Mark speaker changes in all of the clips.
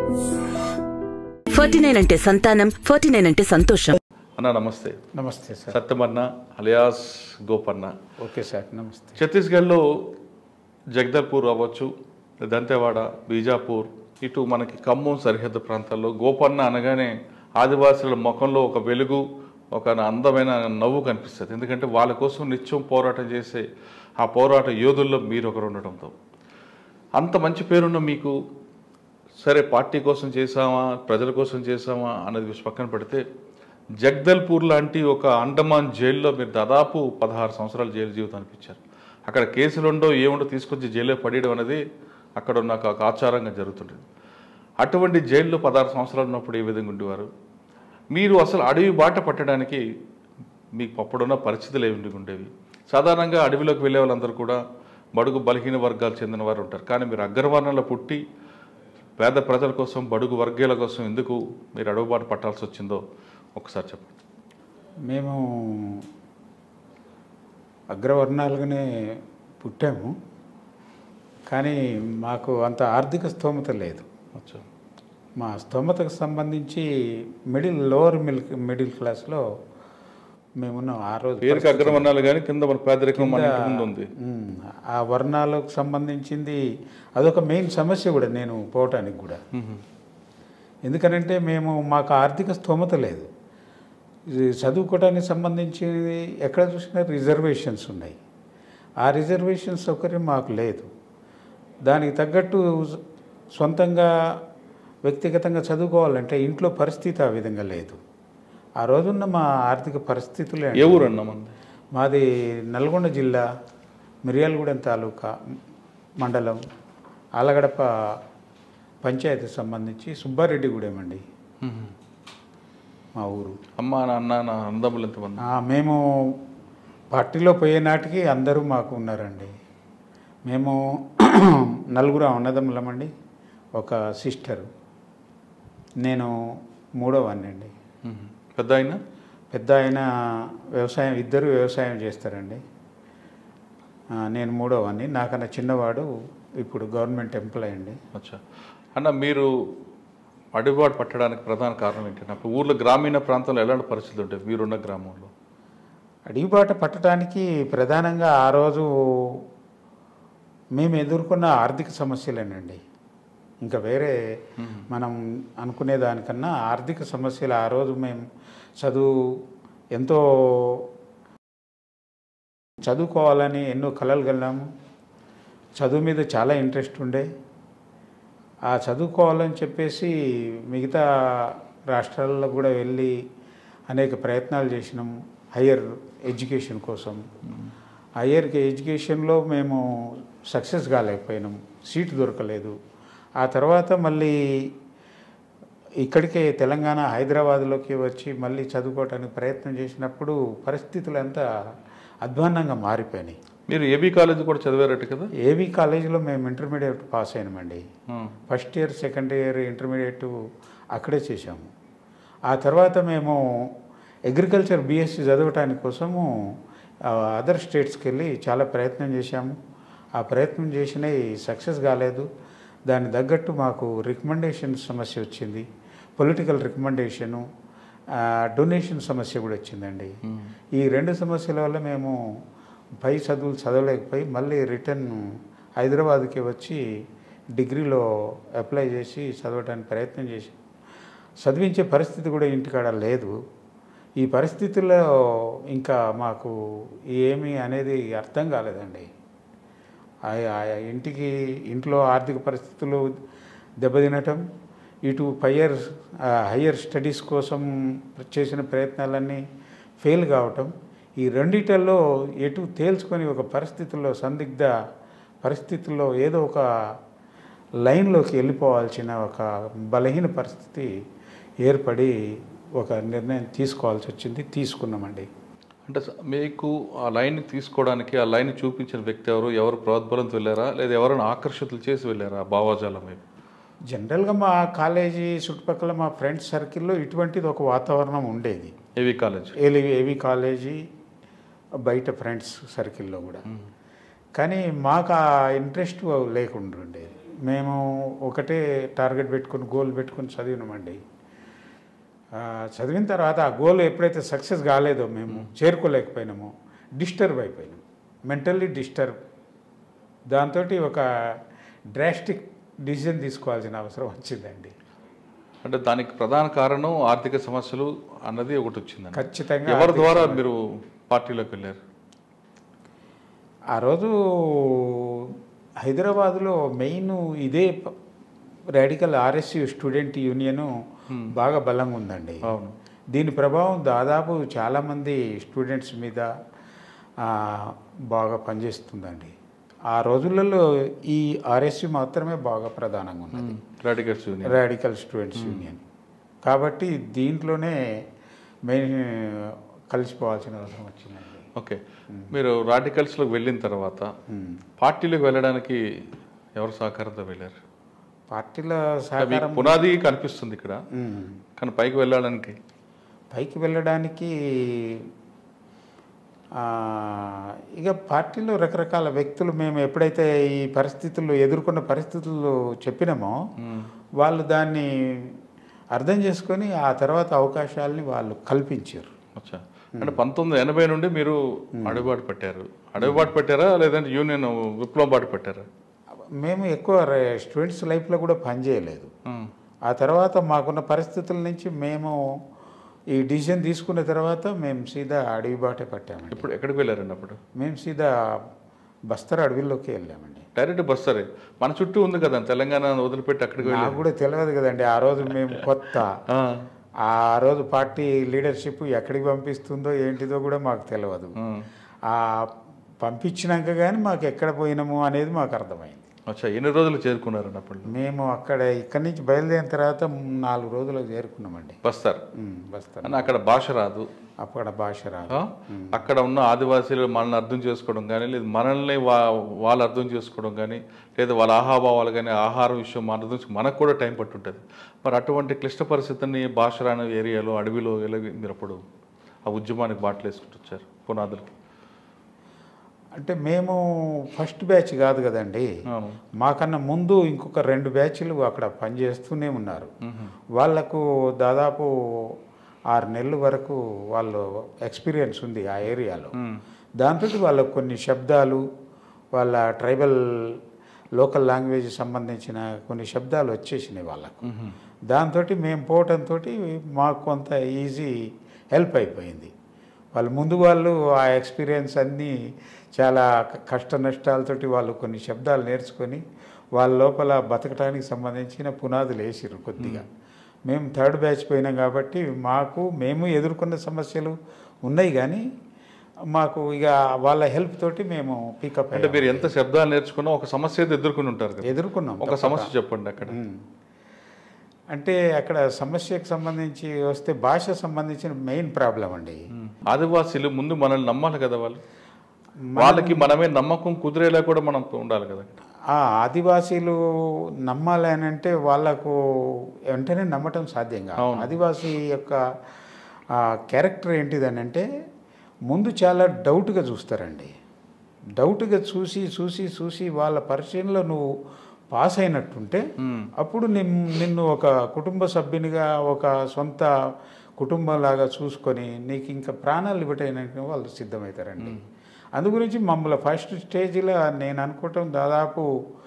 Speaker 1: Forty nine అంటే సంతానం forty nine అంటే సంతోషం
Speaker 2: అన్న నమస్తే
Speaker 3: నమస్తే సార్
Speaker 2: సత్యమన్న అలియాస్ గోపన్న
Speaker 3: ఓకే సార్ నమస్తే
Speaker 2: ఛత్తీస్గఢ్లో జగదల్పూర్ అవ్వచ్చు దంతెవాడ బీజాపూర్ ఇటు మనకి ఖమ్మం సరిహద్దు ప్రాంతాల్లో గోపన్న అనగానే ఆదివాసుల ముఖంలో ఒక వెలుగు ఒక అందమైన నవ్వు కనిపిస్తుంది ఎందుకంటే వాళ్ళ కోసం నిత్యం పోరాటం చేసే ఆ పోరాట యోధుల్లో మీరు ఒకరు ఉండడంతో అంత మంచి పేరున్న మీకు సరే పార్టీ కోసం చేసామా ప్రజల కోసం చేసామా అన్నది విషయం పక్కన పెడితే జగదల్పూర్ లాంటి ఒక అండమాన్ జైల్లో మీరు దాదాపు పదహారు సంవత్సరాలు జైలు జీవితం అనిపించారు అక్కడ కేసులు ఉండో ఏముండో తీసుకొచ్చి జైల్లో పడేయడం అనేది అక్కడ ఉన్న ఒక ఆచారంగా జరుగుతుంటుంది అటువంటి జైల్లో పదహారు సంవత్సరాలు ఉన్నప్పుడు ఏ విధంగా ఉండేవారు మీరు అసలు అడవి బాట పట్టడానికి మీకు అప్పుడున్న పరిస్థితులు ఏమి ఉండేవి సాధారణంగా అడవిలోకి వెళ్ళే వాళ్ళందరూ కూడా బడుగు బలహీన వర్గాలు చెందిన వారు ఉంటారు కానీ మీరు అగ్రవర్ణంలో పుట్టి పేద ప్రజల కోసం బడుగు వర్గాల కోసం ఎందుకు మీరు అడుగుబాటు పట్టాల్సి వచ్చిందో ఒకసారి చెప్పండి
Speaker 3: మేము అగ్రవర్ణాలుగానే పుట్టాము కానీ మాకు అంత ఆర్థిక స్తోమత లేదు
Speaker 2: అచ్చా
Speaker 3: మా స్తోమతకు సంబంధించి మిడిల్ లోవర్ మిల్క్ మిడిల్ క్లాస్లో మేమున్నాం ఆ రోజు
Speaker 2: పేరుకి అగ్రవర్ణాలు కానీ కింద మన పేదరికం మన ఇంటి ముందు ఉంది
Speaker 3: ఉమ్, ఆ వర్ణాలకు సంబంధించింది అదొక మెయిన్ సమస్య కూడా నేను పోవటానికి కూడా ఎందుకనంటే మేము మాకు ఆర్థిక స్తోమత లేదు ఇది చదువుకోవడానికి సంబంధించి ఎక్కడ చూసినా రిజర్వేషన్స్ ఉన్నాయి ఆ రిజర్వేషన్ సౌకర్యం మాకు లేదు దానికి తగ్గట్టు సొంతంగా వ్యక్తిగతంగా చదువుకోవాలంటే ఇంట్లో పరిస్థితి ఆ విధంగా లేదు ఆ రోజున్న మా ఆర్థిక పరిస్థితులే
Speaker 2: ఏ ఊరు అన్న మంది
Speaker 3: మాది నల్గొండ జిల్లా మిర్యాలగూడెం తాలూకా మండలం ఆలగడప పంచాయతీ సంబంధించి సుబ్బారెడ్డిగూడెం అండి మా ఊరు
Speaker 2: అమ్మ నాన్న నా అందములు ఎంతమంది
Speaker 3: ఆ, మేము పార్టీలో పోయే నాటికి అందరూ మాకు ఉన్నారండి మేము నలుగురు అన్నదమ్ములమండి ఒక సిస్టరు నేను మూడోవాడిని అండి
Speaker 2: మ్మ్. పెద్ద ఆయన
Speaker 3: పెద్ద ఆయన వ్యవసాయం ఇద్దరు వ్యవసాయం చేస్తారండి ఆ, నేను మూడోవాడిని నాకన్నా చిన్నవాడు ఇప్పుడు గవర్నమెంట్ ఎంప్లాయ్ అండి
Speaker 2: అచ్చా అన్న మీరు అడుగుబాటు పట్టడానికి ప్రధాన కారణం ఏంటంటే అప్పుడు ఊర్లో గ్రామీణ ప్రాంతంలో ఎలాంటి పరిస్థితులు ఉంటాయి మీరున్న గ్రామంలో
Speaker 3: అడిగిబాట పట్టడానికి ప్రధానంగా ఆ రోజు మేము ఎదుర్కొన్న ఆర్థిక సమస్యలేనండి ఇంకా వేరే మనం అనుకునే దానికన్నా ఆర్థిక సమస్యలు ఆ రోజు మేము చదువు ఎంతో చదువుకోవాలని ఎన్నో కలలు కన్నాము చదువు మీద చాలా ఇంట్రెస్ట్ ఉండే ఆ చదువుకోవాలని చెప్పేసి మిగతా రాష్ట్రాల్లో కూడా వెళ్ళి అనేక ప్రయత్నాలు చేసినాం హయ్యర్ ఎడ్యుకేషన్ కోసం హయ్యర్ ఎడ్యుకేషన్లో మేము సక్సెస్ కాలేకపోయినాం సీటు దొరకలేదు ఆ తర్వాత మళ్ళీ ఇక్కడికే తెలంగాణ హైదరాబాద్లోకి వచ్చి మళ్ళీ చదువుకోవడానికి ప్రయత్నం చేసినప్పుడు పరిస్థితులు అంతా అధ్వాన్నంగా మారిపోయినాయి
Speaker 2: మీరు ఏబీ కాలేజ్ కూడా చదివారట కదా
Speaker 3: ఏవి కాలేజీలో మేము ఇంటర్మీడియట్ పాస్ అయినామండి
Speaker 2: మ్మ్.
Speaker 3: First year second year intermediate అక్కడే చేశాము ఆ తర్వాత మేము అగ్రికల్చర్ బీఎస్సీ చదవటానికి కోసము అదర్ స్టేట్స్కి వెళ్ళి చాలా ప్రయత్నం చేశాము ఆ ప్రయత్నం చేసినవి సక్సెస్ కాలేదు దాని తగ్గట్టు మాకు రికమెండేషన్ సమస్య వచ్చింది పొలిటికల్ రికమెండేషను డొనేషన్ సమస్య కూడా వచ్చిందండి ఈ రెండు సమస్యల వల్ల మేము పై చదువులు చదవలేకపోయి మళ్ళీ రిటర్న్ హైదరాబాద్కి వచ్చి డిగ్రీలో అప్లై చేసి చదవడానికి ప్రయత్నం చేసి చదివించే పరిస్థితి కూడా ఇంటికాడ లేదు ఈ పరిస్థితుల్లో ఇంకా మాకు ఏమి అనేది అర్థం కాలేదండి ఆ- ఆ ఇంటికి ఇంట్లో ఆర్థిక పరిస్థితులు దెబ్బతినటం ఇటు హయ్యర్ హయ్యర్ స్టడీస్ కోసం చేసిన ప్రయత్నాలన్నీ ఫెయిల్ కావటం ఈ రెండిటల్లో ఎటు తేల్చుకొని ఒక పరిస్థితుల్లో సందిగ్ధ పరిస్థితుల్లో ఏదో ఒక లైన్లోకి వెళ్ళిపోవాల్సిన ఒక బలహీన పరిస్థితి ఏర్పడి ఒక నిర్ణయం తీసుకోవాల్సి వచ్చింది తీసుకున్నామండి
Speaker 2: అంటే స- మీకు ఆ లైన్ తీసుకోవడానికి ఆ లైన్ చూపించిన వ్యక్తి ఎవరు ఎవరు ప్రోద్బలంతో వెళ్ళారా లేదా ఎవరైనా ఆకర్షితులు చేసి వెళ్ళారా ఆ భావాజాలం వైపు
Speaker 3: జనరల్గా మా కాలేజీ చుట్టుపక్కల మా ఫ్రెండ్స్ సర్కిల్లో ఇటువంటిది ఒక వాతావరణం ఉండేది
Speaker 2: ఏవి కాలేజ్
Speaker 3: ఏలి ఏవి కాలేజీ బయట ఫ్రెండ్స్ సర్కిల్లో కూడా కానీ మాకు ఆ ఇంట్రెస్ట్ లేకుండా ఉండేది మేము ఒకటే టార్గెట్ పెట్టుకుని గోల్ పెట్టుకుని చదివినామండి ఆ, చదివిన తర్వాత ఆ గోల్ ఎప్పుడైతే సక్సెస్ కాలేదో మేము చేరుకోలేకపోయినామో డిస్టర్బ్ అయిపోయినాం మెంటల్లీ డిస్టర్బ్ దాంతో ఒక డ్రాస్టిక్ డిసిజన్ తీసుకోవాల్సిన అవసరం వచ్చిందండి
Speaker 2: అంటే దానికి ప్రధాన కారణం ఆర్థిక సమస్యలు అన్నది ఒకటి వచ్చింది
Speaker 3: ఖచ్చితంగా
Speaker 2: ఎవరి
Speaker 3: ఆర్థిక
Speaker 2: ద్వారా
Speaker 3: సమస్య.
Speaker 2: మీరు పార్టీలోకి వెళ్ళారు
Speaker 3: ఆ రోజు హైదరాబాద్లో మెయిన్ ఇదే రాడికల్ ఆర్ఎస్యు స్టూడెంట్ యూనియన్ బాగా బలంగా ఉందండి
Speaker 2: అవును
Speaker 3: దీని ప్రభావం దాదాపు చాలామంది స్టూడెంట్స్ మీద ఆ, బాగా పనిచేస్తుందండి ఆ రోజులలో ఈ ఆర్ఎస్యు మాత్రమే బాగా ప్రధానంగా ఉన్నది
Speaker 2: radicals union
Speaker 3: radical students union కాబట్టి దీంట్లోనే మెయిన్ కలిసిపోవాల్సిన అవసరం వచ్చిందండి
Speaker 2: ఓకే మీరు రాడికల్స్లోకి వెళ్ళిన తర్వాత
Speaker 3: ఉమ్.
Speaker 2: పార్టీలోకి వెళ్ళడానికి ఎవరు సహకారంతో వెళ్ళారు
Speaker 3: పార్టీల
Speaker 2: మీకు
Speaker 3: సహకారం
Speaker 2: పునాది కనిపిస్తుంది ఇక్కడ
Speaker 3: ఉమ్.
Speaker 2: కానీ పైకి వెళ్ళడానికి
Speaker 3: పైకి వెళ్ళడానికి ఆ, ఇక పార్టీలో రకరకాల వ్యక్తులు మేము ఎప్పుడైతే ఈ పరిస్థితుల్లో ఎదుర్కొన్న పరిస్థితులు చెప్పినామో
Speaker 2: మ్మ్.
Speaker 3: వాళ్ళు దాన్ని అర్థం చేసుకొని ఆ తర్వాత అవకాశాలని వాళ్ళు కల్పించారు
Speaker 2: అచ్చా అంటే పంతొమ్మిది ఎనభై నుండి మీరు అడుగుబాటు పెట్టారు అడుగుబాటు పెట్టారా లేదంటే యూనియన్ విప్లవం బాటు పెట్టారా
Speaker 3: మేము ఎక్కువ రే- స్టూడెంట్స్ లైఫ్లో కూడా పనిచేయలేదు
Speaker 2: మ్మ్.
Speaker 3: ఆ తర్వాత మాకున్న పరిస్థితుల నుంచి మేము ఈ డిసిజన్ తీసుకున్న తర్వాత మేము సీదా అడవి బాటే పట్టామండి
Speaker 2: ఇప్పుడు ఎక్కడికి వెళ్ళారండి అప్పుడు
Speaker 3: మేము సీదా బస్తర్ అడవిలోకి వెళ్ళామండి
Speaker 2: డైరెక్ట్ బస్ సరే మన చుట్టూ ఉంది కదా తెలంగాణ వదిలిపెట్టి అక్కడికి వెళ్ళారు
Speaker 3: నాకు కూడా తెలియదు కదండి ఆ రోజు మేము కొత్త
Speaker 2: ఆ,
Speaker 3: ఆ రోజు పార్టీ లీడర్షిప్ ఎక్కడికి పంపిస్తుందో ఏంటిదో కూడా మాకు తెలియదు
Speaker 2: మ్మ్.
Speaker 3: ఆ పంపించినాక కానీ మాకు ఎక్కడ పోయినాము అనేది మాకు అర్థమైంది
Speaker 2: అచ్చా ఎన్ని రోజులు చేరుకున్నారండి అప్పుడు
Speaker 3: మేము అక్కడ ఇక్కడి నుంచి బయలుదేరిన తర్వాత నాలుగు రోజులకు చేరుకున్నామండి
Speaker 2: బస్తారు
Speaker 3: ఉమ్, బస్తర్
Speaker 2: అని అక్కడ భాష రాదు
Speaker 3: అక్కడ భాష రాదు
Speaker 2: ఆ? అక్కడ ఉన్న ఆదివాసీలు మనల్ని అర్థం చేసుకోవడం కానీ లేదా మనల్ని వా వాళ్ళు అర్థం చేసుకోవడం కానీ లేదా వాళ్ళ ఆహాభావాలు కానీ ఆహారం విషయం మన అర్థం చేసుకో- మనకు కూడా టైం పట్టుంటుంది మరి అటువంటి క్లిష్ట పరిస్థితిని భాష రాని ఏరియాలో అడవిలో ఎలా మీరు అప్పుడు ఆ ఉద్యమానికి బాటలు వేసుకుంటూ వచ్చారు పునాదులకి
Speaker 3: అంటే మేము ఫస్ట్ బ్యాచ్ కాదు కదండి
Speaker 2: అవును
Speaker 3: మాకన్నా ముందు ఇంకొక రెండు బ్యాచ్లు అక్కడ పనిచేస్తూనే ఉన్నారు
Speaker 2: మ్మ్.
Speaker 3: వాళ్లకు దాదాపు ఆరు నెలల వరకు వాళ్ళు ఎక్స్పీరియన్స్ ఉంది ఆ ఏరియాలో
Speaker 2: మ్మ్.
Speaker 3: దాంతో వాళ్ళకు కొన్ని శబ్దాలు వాళ్ళ ట్రైబల్ లోకల్ లాంగ్వేజ్ సంబంధించిన కొన్ని శబ్దాలు వచ్చేసినాయి వాళ్ళకు
Speaker 2: మ్మ్.
Speaker 3: దాంతో మేము పోవటంతో మాకు కొంత ఈజీ హెల్ప్ అయిపోయింది వాళ్ళు ముందు వాళ్ళు ఆ ఎక్స్పీరియన్స్ అన్నీ చాలా క- కష్ట నష్టాలతోటి వాళ్ళు కొన్ని శబ్దాలు నేర్చుకొని వాళ్ళ లోపల బతకడానికి సంబంధించిన పునాదులు వేసిర్రు కొద్దిగా మేము థర్డ్ బ్యాచ్ పోయినాం కాబట్టి మాకు మేము ఎదుర్కొన్న సమస్యలు ఉన్నాయి కానీ మాకు ఇక వాళ్ళ హెల్ప్ తోటి మేము పికప్
Speaker 2: అంటే మీరు ఎంత శబ్దాలు నేర్చుకున్నా ఒక సమస్య అయితే ఎదుర్కొని ఉంటారు కదా
Speaker 3: ఎదుర్కొన్నాం
Speaker 2: ఒక సమస్య చెప్పండి అక్కడ
Speaker 3: ఉమ్. అంటే అక్కడ సమస్యకు సంబంధించి వస్తే భాష సంబంధించిన మెయిన్ ప్రాబ్లం అండి
Speaker 2: మ్మ్. ఆదివాసీలు ముందు మనల్ని నమ్మాలి కదా వాళ్ళు వాళ్ళకి మనమే నమ్మకం కుదిరేలా కూడా మనం ఉండాలి కదా
Speaker 3: ఆ ఆదివాసీలు నమ్మాలి అని అంటే వాళ్ళకు వెంటనే నమ్మటం సాధ్యం కాదు
Speaker 2: అవును.
Speaker 3: ఆదివాసీ యొక్క క్యారెక్టర్ ఏంటిదని అంటే ముందు చాలా డౌట్గా చూస్తారండి డౌట్గా చూసి చూసి చూసి వాళ్ళ పరిచయంలో నువ్వు పాస్ అయినట్టుంటే
Speaker 2: మ్మ్.
Speaker 3: అప్పుడు నిన్ నిన్ను ఒక కుటుంబ సభ్యునిగా ఒక సొంత కుటుంబంలాగా చూసుకొని నీకు ఇంకా ప్రాణాలు ఇవ్వటానికి వాళ్ళు సిద్ధమవుతారండి అందు గురించి మమ్మల్ని ఫస్ట్ స్టేజ్లో నేను అనుకోవటం దాదాపు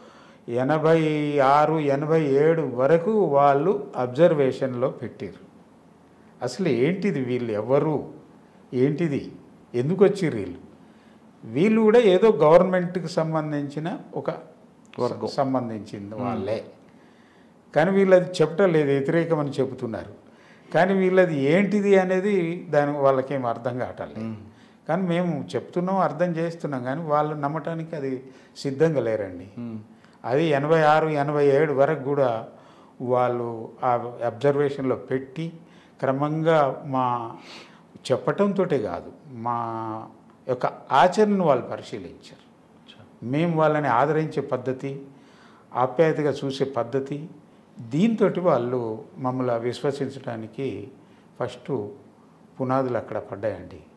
Speaker 3: ఎనభై ఆరు ఎనభై ఏడు వరకు వాళ్ళు అబ్జర్వేషన్లో పెట్టారు అసలు ఏంటిది వీళ్ళు ఎవరు ఏంటిది ఎందుకు వచ్చిర్రు వీళ్ళు వీళ్ళు కూడా ఏదో గవర్నమెంట్కి సంబంధించిన ఒక
Speaker 2: వర్గం.
Speaker 3: సంబంధించింది వాళ్ళే కానీ వీళ్ళది చెప్పటం లేదు వ్యతిరేకమని చెబుతున్నారు కానీ వీళ్ళది ఏంటిది అనేది దాని వాళ్ళకేం అర్థం కావట్లేదు కానీ మేము చెప్తున్నాం అర్థం చేస్తున్నాం కానీ వాళ్ళు నమ్మటానికి అది సిద్ధంగా లేరండి
Speaker 2: మ్మ్.
Speaker 3: అది ఎనభై ఆరు ఎనభై ఏడు వరకు కూడా వాళ్ళు ఆ అబ్జర్వేషన్లో పెట్టి క్రమంగా మా చెప్పటంతో కాదు మా యొక్క ఆచరణను వాళ్ళు పరిశీలించారు
Speaker 2: అచ్చా.
Speaker 3: మేము వాళ్ళని ఆదరించే పద్ధతి ఆప్యాయతగా చూసే పద్ధతి దీంతో వాళ్ళు మమ్మల్ని విశ్వసించడానికి ఫస్ట్ పునాదులు అక్కడ పడ్డాయండి